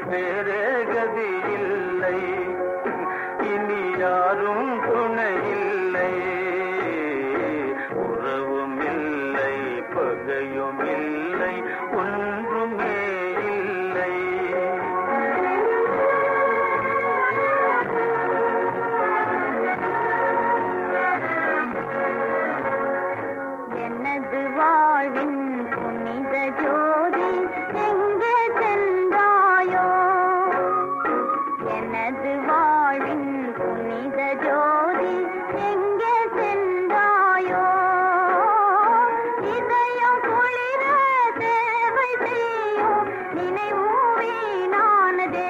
வேறே கதி இல்லை இனி யாரும் துணை இல்லை உறவும் இல்லை பகையும் இல்லை ஒன்றுமே இல்லை எனது வாழ்வின் புனித ஜோதி எங்கே சென்றாயோ எனது வாழ்வின் புனித ஜோதி எங்கே சென்றாயோ இதயம் குளிர சேவை செய்யும் நினைவும் வீணானதே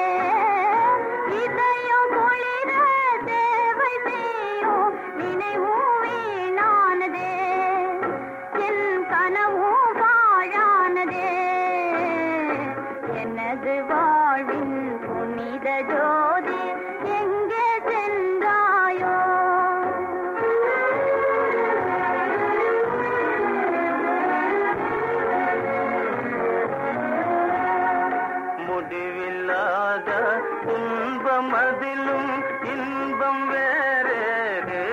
இதயம் குளிர சேவை செய்யும் நினைவும் வீணானதே என் கனவும் பாழானதே எனது வாழ்வின் புனித ஜோதி எங்கே சென்றாயோ முடிவில்லாத துன்பம் அதிலும் இன்பம் வேறேது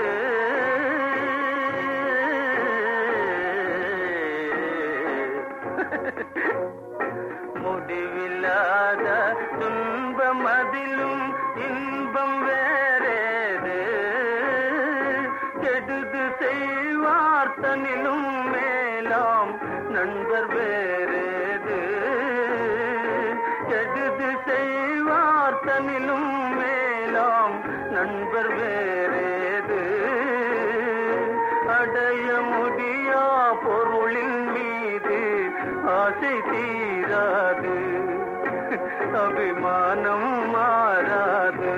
முடிவில்லாத துன்பம் அதிலும் இன்பம் வேறேது கெடுது செய்வார் தனிலும் மேலாம் நண்பர் வேறேது கெடுது செய்வார் தனிலும் மேலாம் நண்பர் வேறேது அடைய முடியா பொருளின் மீது ஆசை தீராது அபிமானம் மாறாது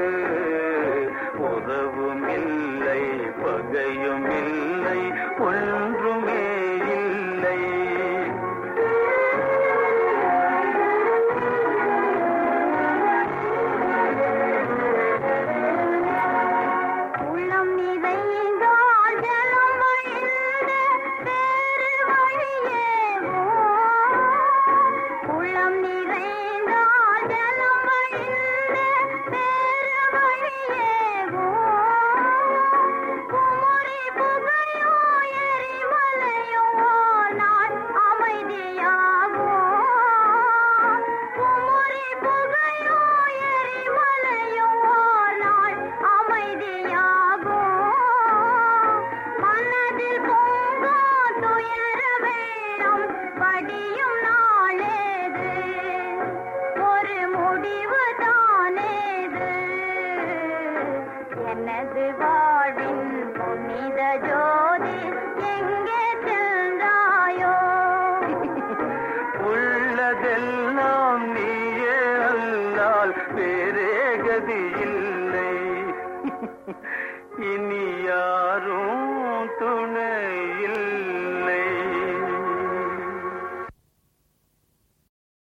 உறவும் இல்லை பகையும் இல்லை ஒன்றுமே இல்லை உள்ளம் நிறைந்தால் ஜலம் வழிந்து வேறு வழியேவோ உள்ளம் நிறைந்தால் ஜலம் வழிந்து வேறு வழியேவோ குமரி புகையோ எரிமலையோ நான் அமைதியாகோ குமரி புகையோ எரிமலையோ நான் அமைதியாகோ மனதில் பொங்கோ துயர வெள்ளம் படியும் நாளேது ஒரு முடிவு தானேது எனது வாழ்வின் புனித ஜோதி எங்கே சென்றாயோ உள்ளதெல்லாம் நீயே அல்லால் வேறே கதி இல்லை இனி